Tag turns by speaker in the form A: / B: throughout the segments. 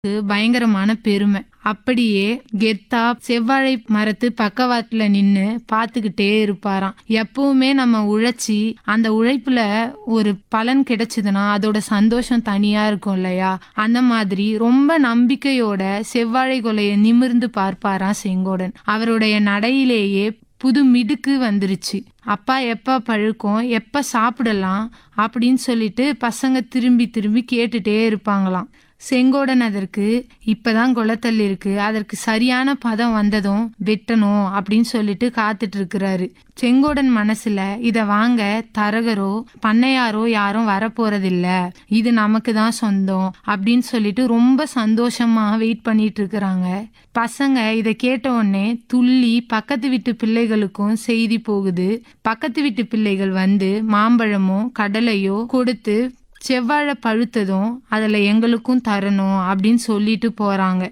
A: பயங்கரமான பெருமை அப்படியே கெத்தா செவ்வாழை மரத்து பக்கவாட்டுல நின்னு பாத்துக்கிட்டே இருப்பாராம் எப்பவுமே நம்ம உழைச்சி அந்த உழைப்புல ஒரு பலன் கிடைச்சதுன்னா அதோட சந்தோஷம் தனியா இருக்கும் இல்லையா அந்த மாதிரி ரொம்ப நம்பிக்கையோட செவ்வாழை கொலையை நிமிர்ந்து பார்ப்பாராம் செங்கோடன் அவருடைய நடையிலேயே புது மிடுக்கு வந்துருச்சு அப்பா எப்ப பழுக்கும் எப்ப சாப்பிடலாம் அப்படின்னு சொல்லிட்டு பசங்க திரும்பி திரும்பி கேட்டுட்டே இருப்பாங்களாம் செங்கோடன் அதற்கு இப்பதான் குளத்தள்ளி இருக்கு அதற்கு சரியான பதம் வந்ததும் வெட்டணும் அப்படின்னு சொல்லிட்டு காத்துட்டு இருக்கிறாரு செங்கோடன் மனசுல இத வாங்க தரகரோ பண்ணையாரோ யாரும் வரப்போறதில்ல இது நமக்கு தான் சொந்தம் அப்படின்னு சொல்லிட்டு ரொம்ப சந்தோஷமா வெயிட் பண்ணிட்டு இருக்கிறாங்க பசங்க இத கேட்ட உடனே துள்ளி பக்கத்து வீட்டு பிள்ளைகளுக்கும் செய்தி போகுது பக்கத்து வீட்டு பிள்ளைகள் வந்து மாம்பழமோ கடலையோ கொடுத்து செவ்வாழை பழுத்ததும் அதில் எங்களுக்கும் தரணும் அப்படின்னு சொல்லிட்டு போறாங்க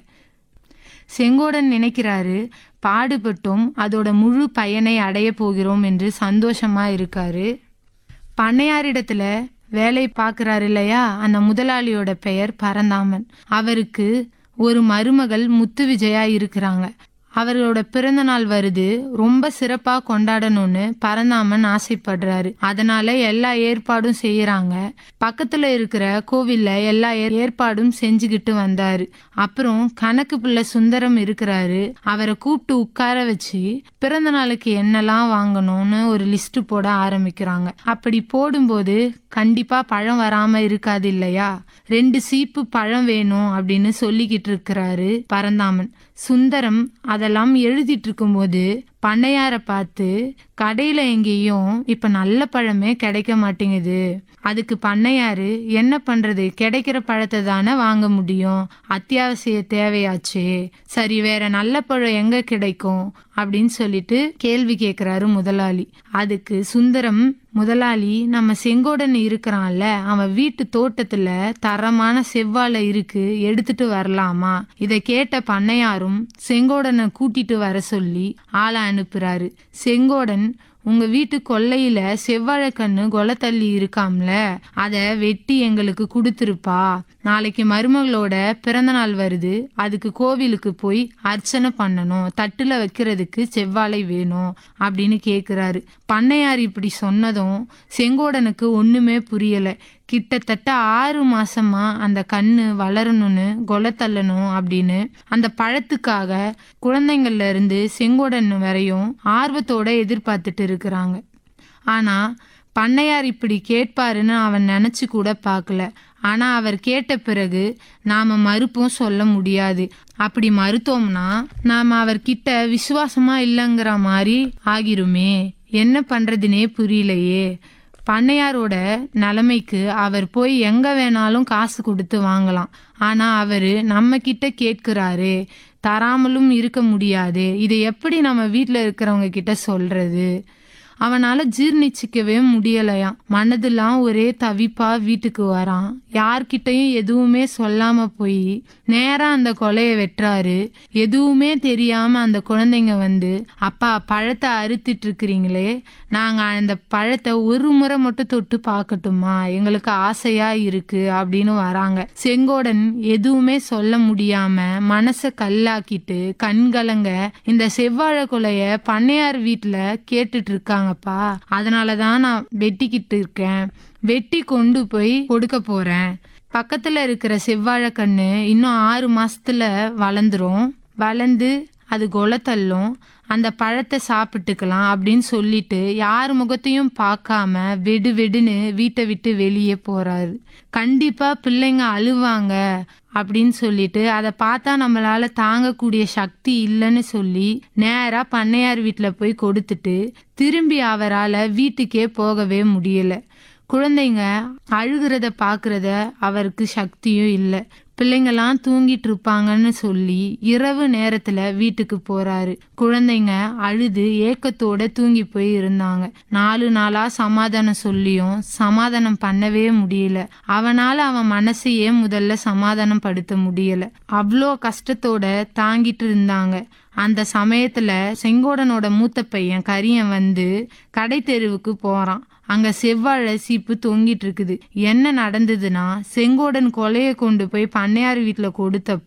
A: செங்கோடன் நினைக்கிறாரு பாடுபட்டும் அதோட முழு பயனை அடைய போகிறோம் என்று சந்தோஷமா இருக்காரு பண்ணையாரிடத்துல வேலை பார்க்கறாரு இல்லையா அந்த முதலாளியோட பெயர் பரந்தாமன் அவருக்கு ஒரு மருமகள் முத்து விஜயா இருக்கிறாங்க அவர்களோட பிறந்த நாள் வருது ரொம்ப சிறப்பா கொண்டாடணும்னு பரந்தாமன் ஆசைப்படுறாரு அதனால எல்லா ஏற்பாடும் செய்யறாங்க பக்கத்துல இருக்கிற கோவில்ல எல்லா ஏ- ஏற்பாடும் செஞ்சுக்கிட்டு வந்தாரு அப்புறம் கணக்கு பிள்ளை சுந்தரம் இருக்கிறாரு அவரை கூப்பிட்டு உட்கார வச்சு பிறந்த நாளுக்கு என்னெல்லாம் வாங்கணும்னு ஒரு லிஸ்ட் போட ஆரம்பிக்கிறாங்க அப்படி போடும்போது கண்டிப்பா பழம் வராம இருக்காது இல்லையா ரெண்டு சீப்பு பழம் வேணும் அப்படின்னு சொல்லிக்கிட்டு இருக்கிறாரு பரந்தாமன் சுந்தரம் அதெல்லாம் எழுதிட்டு இருக்கும்போது பண்ணையார பார்த்து கடையில எங்கேயும் இப்ப நல்ல பழமே கிடைக்க மாட்டேங்குது அதுக்கு பண்ணையாரு என்ன பண்றது கிடைக்கிற பழத்தை தானே வாங்க முடியும் அத்தியாவசிய தேவையாச்சே சரி வேற நல்ல பழம் எங்க கிடைக்கும் அப்படின்னு சொல்லிட்டு கேள்வி கேக்குறாரு முதலாளி அதுக்கு சுந்தரம் முதலாளி நம்ம செங்கோடன் இருக்கிறான்ல அவன் வீட்டு தோட்டத்துல தரமான செவ்வாழை இருக்கு எடுத்துட்டு வரலாமா இத கேட்ட பண்ணையாரும் செங்கோடனை கூட்டிட்டு வர சொல்லி ஆளை அனுப்புறாரு செங்கோடன் உங்க வீட்டு கொல்லையில செவ்வாழைக்கண்ணு கொலத்தள்ளி இருக்காம்ல அத வெட்டி எங்களுக்கு கொடுத்துருப்பா நாளைக்கு மருமகளோட பிறந்த நாள் வருது அதுக்கு கோவிலுக்கு போய் அர்ச்சனை பண்ணணும் தட்டுல வைக்கிறதுக்கு செவ்வாழை வேணும் அப்படின்னு கேக்குறாரு பண்ணையார் இப்படி சொன்னதும் செங்கோடனுக்கு ஒண்ணுமே புரியல கிட்டத்தட்ட ஆறு மாசமா அந்த கண்ணு வளரணும்னு கொலை தள்ளணும் அப்படின்னு அந்த பழத்துக்காக குழந்தைங்கள்ல இருந்து செங்கோடன் வரையும் ஆர்வத்தோட எதிர்பார்த்துட்டு இருக்கிறாங்க ஆனா பண்ணையார் இப்படி கேட்பாருன்னு அவன் நினைச்சு கூட பார்க்கல ஆனா அவர் கேட்ட பிறகு நாம மறுப்பும் சொல்ல முடியாது அப்படி மறுத்தோம்னா நாம அவர்கிட்ட விசுவாசமா இல்லைங்கிற மாதிரி ஆகிருமே என்ன பண்றதுனே புரியலையே பண்ணையாரோட நிலைமைக்கு அவர் போய் எங்க வேணாலும் காசு கொடுத்து வாங்கலாம் ஆனா அவரு நம்ம கிட்ட கேட்கிறாரு தராமலும் இருக்க முடியாது இதை எப்படி நம்ம வீட்ல இருக்கிறவங்க கிட்ட சொல்றது அவனால ஜீர்ணிச்சிக்கவே முடியலையாம் மனதெல்லாம் ஒரே தவிப்பா வீட்டுக்கு வரான் யார்கிட்டயும் எதுவுமே சொல்லாம போய் நேரா அந்த கொலையை வெட்டுறாரு எதுவுமே தெரியாம அந்த குழந்தைங்க வந்து அப்பா பழத்தை அறுத்துட்டு இருக்கிறீங்களே நாங்க அந்த பழத்தை ஒரு முறை மட்டும் தொட்டு பார்க்கட்டுமா எங்களுக்கு ஆசையா இருக்கு அப்படின்னு வராங்க செங்கோடன் எதுவுமே சொல்ல முடியாம மனச கல்லாக்கிட்டு கண்கலங்க இந்த செவ்வாழை கொலைய பண்ணையார் வீட்டுல கேட்டுட்டு இருக்காங்கப்பா அதனாலதான் நான் வெட்டிக்கிட்டு இருக்கேன் வெட்டி கொண்டு போய் கொடுக்க போறேன் பக்கத்துல இருக்கிற செவ்வாழை கண்ணு இன்னும் ஆறு மாசத்துல வளர்ந்துரும் வளர்ந்து அது கொலத்தள்ளும் அந்த பழத்தை சாப்பிட்டுக்கலாம் அப்படின்னு சொல்லிட்டு யார் முகத்தையும் பார்க்காம வெடு வெடுன்னு வீட்டை விட்டு வெளியே போறாரு கண்டிப்பா பிள்ளைங்க அழுவாங்க அப்படின்னு சொல்லிட்டு அதை பார்த்தா நம்மளால தாங்கக்கூடிய சக்தி இல்லைன்னு சொல்லி நேரா பண்ணையார் வீட்டில் போய் கொடுத்துட்டு திரும்பி அவரால் வீட்டுக்கே போகவே முடியல குழந்தைங்க அழுகிறத பார்க்கறத அவருக்கு சக்தியும் இல்லை பிள்ளைங்கெல்லாம் தூங்கிட்டு இருப்பாங்கன்னு சொல்லி இரவு நேரத்துல வீட்டுக்கு போறாரு குழந்தைங்க அழுது ஏக்கத்தோட தூங்கி போய் இருந்தாங்க நாலு நாளா சமாதானம் சொல்லியும் சமாதானம் பண்ணவே முடியல அவனால அவன் மனசையே முதல்ல சமாதானம் படுத்த முடியல அவ்வளோ கஷ்டத்தோட தாங்கிட்டு இருந்தாங்க அந்த சமயத்துல செங்கோடனோட மூத்த பையன் கரியன் வந்து கடை தெருவுக்கு போறான் அங்க செவ்வாழை சீப்பு தொங்கிட்டு இருக்குது என்ன நடந்ததுன்னா செங்கோடன் கொலையை கொண்டு போய் பண்ணையார் வீட்டுல கொடுத்தப்போ